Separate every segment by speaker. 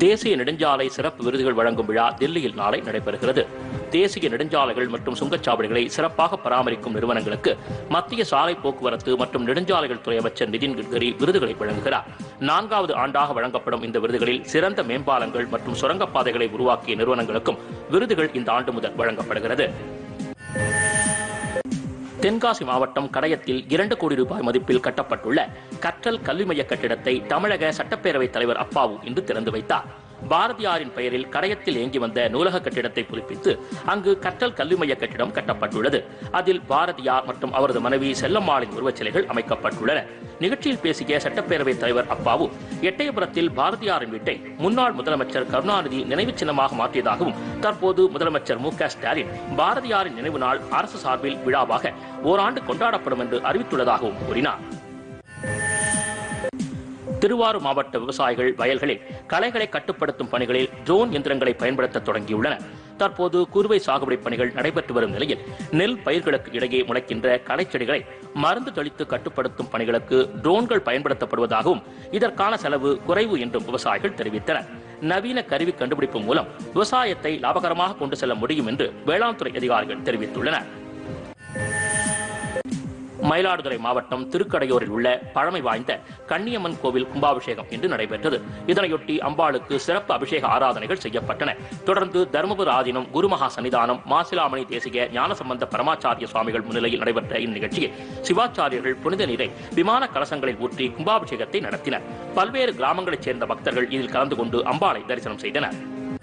Speaker 1: தேசிய நெடுஞ்சாலை சிறப்பு விருதுகள் வழங்கும் விழா தில்லியில் நாளை நடைபெறுகிறது தேசிய நெடுஞ்சாலைகள் மற்றும் சுங்கச்சாவடிகளை சிறப்பாக பராமரிக்கும் நிறுவனங்களுக்கு மத்திய சாலை போக்குவரத்து மற்றும் நெடுஞ்சாலைகள் துறை அமைச்சர் நிதின் கட்கரி விருதுகளை வழங்குகிறார் நான்காவது ஆண்டாக வழங்கப்படும் இந்த விருதுகளில் சிறந்த மேம்பாலங்கள் மற்றும் சுரங்கப்பாதைகளை உருவாக்கிய நிறுவனங்களுக்கும் விருதுகள் இந்த ஆண்டு முதல் வழங்கப்படுகிறது தென்காசி மாவட்டம் கடையத்தில் இரண்டு கோடி ரூபாய் மதிப்பில் கட்டப்பட்டுள்ள கற்றல் கல்வி மைய கட்டிடத்தை தமிழக சட்டப்பேரவைத் தலைவர் அப்பாவு இன்று திறந்து வைத்தார் பாரதியாரின் பெயரில் கடையத்தில் இயங்கி வந்த நூலக கட்டிடத்தை புதுப்பித்து அங்கு கற்றல் கல்வி மைய கட்டிடம் கட்டப்பட்டுள்ளது அதில் பாரதியார் மற்றும் அவரது மனைவி செல்லம்மாளின் உருவச்சிலைகள் அமைக்கப்பட்டுள்ளன நிகழ்ச்சியில் பேசிய சட்டப்பேரவைத் தலைவர் அப்பாவு எட்டயபுரத்தில் பாரதியாரின் வீட்டை முன்னாள் முதலமைச்சர் கருணாநிதி நினைவுச் சின்னமாக மாற்றியதாகவும் தற்போது முதலமைச்சர் மு க ஸ்டாலின் பாரதியாரின் நினைவு நாள் அரசு சார்பில் விழாவாக ஓராண்டு கொண்டாடப்படும் என்று அறிவித்துள்ளதாகவும் கூறினார் திருவாரூர் மாவட்ட விவசாயிகள் வயல்களில் களைகளை கட்டுப்படுத்தும் பணிகளில் ட்ரோன் எந்திரங்களை பயன்படுத்த தொடங்கியுள்ளன தற்போது குறுவை சாகுபடி பணிகள் நடைபெற்று வரும் நிலையில் நெல் பயிர்களுக்கு இடையே முளைக்கின்ற களைச்செடிகளை மருந்து தெளித்து கட்டுப்படுத்தும் பணிகளுக்கு ட்ரோன்கள் பயன்படுத்தப்படுவதாகவும் இதற்கான செலவு குறைவு என்றும் விவசாயிகள் தெரிவித்தனர் நவீன கருவி கண்டுபிடிப்பு மூலம் விவசாயத்தை லாபகரமாக கொண்டு செல்ல முடியும் என்று வேளாண் துறை அதிகாரிகள் தெரிவித்துள்ளனர் மயிலாடுதுறை மாவட்டம் திருக்கடையூரில் உள்ள பழமை வாய்ந்த கன்னியம்மன் கோவில் கும்பாபிஷேகம் இன்று நடைபெற்றது இதனையொட்டி அம்பாளுக்கு சிறப்பு அபிஷேக ஆராதனைகள் செய்யப்பட்டன தொடர்ந்து தருமபுர ஆதீனம் குருமகா சன்னிதானம் மாசிலாமணி தேசிய ஞானசம்பந்த பரமாச்சாரிய சுவாமிகள் முன்னிலையில் நடைபெற்ற இந்நிகழ்ச்சியில் சிவாச்சாரியர்கள் புனித நீரை விமான கலசங்களில் ஊற்றி கும்பாபிஷேகத்தை நடத்தினர் பல்வேறு கிராமங்களைச் சேர்ந்த பக்தர்கள் இதில் கலந்து கொண்டு அம்பாளை தரிசனம் செய்தனர்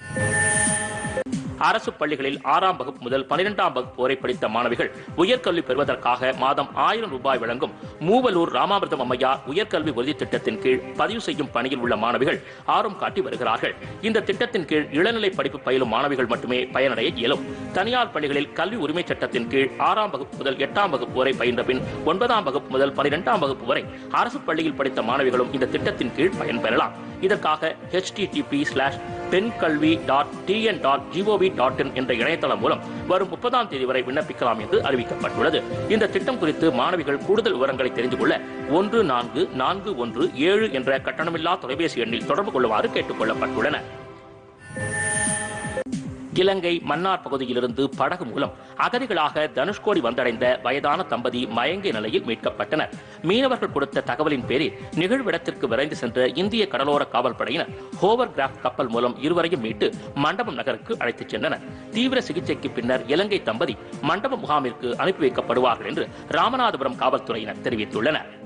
Speaker 1: அரசு பள்ளிகளில் ஆறாம் வகுப்பு முதல் பனிரெண்டாம் வகுப்பு வரை படித்த மாணவிகள் உயர்கல்வி பெறுவதற்காக மாதம் ஆயிரம் ரூபாய் வழங்கும் மூவலூர் ராமாமிர்தம் அம்மையார் உயர்கல்வி உறுதி திட்டத்தின் கீழ் பதிவு செய்யும் பணியில் உள்ள மாணவிகள் ஆர்வம் காட்டி வருகிறார்கள் இந்த திட்டத்தின் கீழ் இளநிலை படிப்பு பயிலும் மாணவிகள் மட்டுமே பயனடைய இயலும் தனியார் பள்ளிகளில் கல்வி உரிமை சட்டத்தின் கீழ் ஆறாம் வகுப்பு முதல் எட்டாம் வகுப்பு வரை பயின்ற பின் ஒன்பதாம் வகுப்பு முதல் பனிரெண்டாம் வகுப்பு வரை அரசு பள்ளியில் படித்த மாணவிகளும் இந்த திட்டத்தின் கீழ் பயன்பெறலாம் இதற்காக http ஸ்லாஷ் பெண் கல்வி dot TN dot GOV dot in என்ற இணையதளம் மூலம் வரும் முப்பதாம் தேதி வரை விண்ணப்பிக்கலாம் என்று அறிவிக்கப்பட்டுள்ளது இந்த திட்டம் குறித்து மாணவிகள் கூடுதல் விவரங்களை தெரிந்து கொள்ள ஒன்று நான்கு நான்கு ஒன்று ஏழு என்ற கட்டணமில்லா தொலைபேசி எண்ணில் தொடர்பு கொள்ளுமாறு கேட்டுக் கொள்ளப்பட்டுள்ளனர் இலங்கை மன்னார் பகுதியிலிருந்து படகு மூலம் அகதிகளாக தனுஷ்கோடி வந்தடைந்த வயதான தம்பதி மயங்கிய நிலையில் மீட்கப்பட்டனர் மீனவர்கள் கொடுத்த தகவலின் பேரில் நிகழ்விடத்திற்கு விரைந்து சென்ற இந்திய கடலோர காவல்படையினர் ஹோவர் கிராஃப்ட் கப்பல் மூலம் இருவரையும் மீட்டு மண்டபம் நகருக்கு அழைத்துச் சென்றனர் தீவிர சிகிச்சைக்கு பின்னர் இலங்கை தம்பதி மண்டப முகாமிற்கு அனுப்பி வைக்கப்படுவார்கள் என்று ராமநாதபுரம் காவல்துறையினர் தெரிவித்துள்ளனர்